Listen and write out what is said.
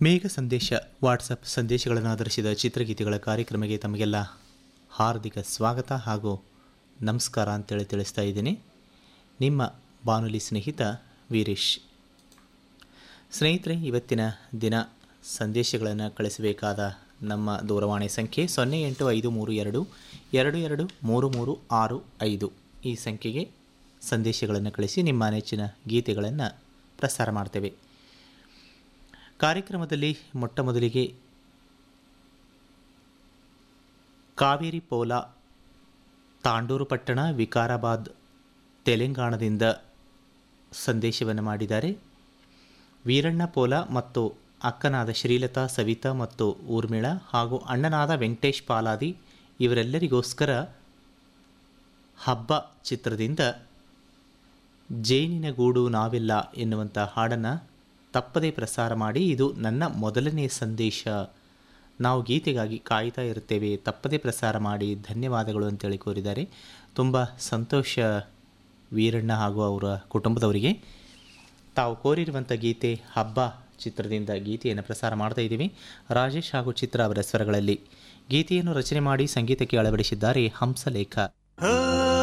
ಮೇಘ ಸಂದೇಶ ವಾಟ್ಸಪ್ ಸಂದೇಶಗಳನ್ನು ಆಧರಿಸಿದ ಚಿತ್ರಗೀತೆಗಳ ಕಾರ್ಯಕ್ರಮಕ್ಕೆ ತಮಗೆಲ್ಲ ಹಾರ್ದಿಕ ಸ್ವಾಗತ ಹಾಗೂ ನಮಸ್ಕಾರ ಅಂತೇಳಿ ತಿಳಿಸ್ತಾ ಇದ್ದೀನಿ ನಿಮ್ಮ ಬಾನುಲಿ ಸ್ನೇಹಿತ ವೀರೇಶ್ ಸ್ನೇಹಿತರೆ ಇವತ್ತಿನ ದಿನ ಸಂದೇಶಗಳನ್ನು ಕಳಿಸಬೇಕಾದ ನಮ್ಮ ದೂರವಾಣಿ ಸಂಖ್ಯೆ ಸೊನ್ನೆ ಎಂಟು ಐದು ಮೂರು ಎರಡು ಎರಡು ಎರಡು ಮೂರು ಮೂರು ಆರು ಐದು ಈ ಸಂಖ್ಯೆಗೆ ಸಂದೇಶಗಳನ್ನು ಕಳಿಸಿ ನಿಮ್ಮ ನೆಚ್ಚಿನ ಗೀತೆಗಳನ್ನು ಪ್ರಸಾರ ಮಾಡ್ತೇವೆ ಕಾರ್ಯಕ್ರಮದಲ್ಲಿ ಮೊಟ್ಟ ಮೊದಲಿಗೆ ಕಾವೇರಿ ಪೋಲ ತಾಂಡೂರು ಪಟ್ಟಣ ವಿಕಾರಾಬಾದ್ ತೆಲಂಗಾಣದಿಂದ ಸಂದೇಶವನ್ನು ಮಾಡಿದ್ದಾರೆ ವೀರಣ್ಣ ಪೋಲ ಮತ್ತು ಅಕ್ಕನಾದ ಶ್ರೀಲತಾ ಸವಿತಾ ಮತ್ತು ಊರ್ಮಿಳ ಹಾಗೂ ಅಣ್ಣನಾದ ವೆಂಕಟೇಶ್ ಪಾಲಾದಿ ಇವರೆಲ್ಲರಿಗೋಸ್ಕರ ಹಬ್ಬ ಚಿತ್ರದಿಂದ ಜೇನಿನ ಗೂಡು ನಾವೆಲ್ಲ ಎನ್ನುವಂಥ ಹಾಡನ್ನು ತಪ್ಪದೇ ಪ್ರಸಾರ ಮಾಡಿ ಇದು ನನ್ನ ಮೊದಲನೇ ಸಂದೇಶ ನಾವು ಗೀತೆಗಾಗಿ ಕಾಯ್ತಾ ಇರ್ತೇವೆ ತಪ್ಪದೇ ಪ್ರಸಾರ ಮಾಡಿ ಧನ್ಯವಾದಗಳು ಅಂತೇಳಿ ಕೋರಿದ್ದಾರೆ ತುಂಬ ಸಂತೋಷ ವೀರಣ್ಣ ಹಾಗೂ ಅವರ ಕುಟುಂಬದವರಿಗೆ ತಾವು ಕೋರಿರುವಂಥ ಗೀತೆ ಹಬ್ಬ ಚಿತ್ರದಿಂದ ಗೀತೆಯನ್ನು ಪ್ರಸಾರ ಮಾಡ್ತಾ ಇದ್ದೀವಿ ರಾಜೇಶ್ ಹಾಗೂ ಚಿತ್ರ ಅವರ ಸ್ವರಗಳಲ್ಲಿ ಗೀತೆಯನ್ನು ರಚನೆ ಮಾಡಿ ಸಂಗೀತಕ್ಕೆ ಅಳವಡಿಸಿದ್ದಾರೆ ಹಂಸಲೇಖ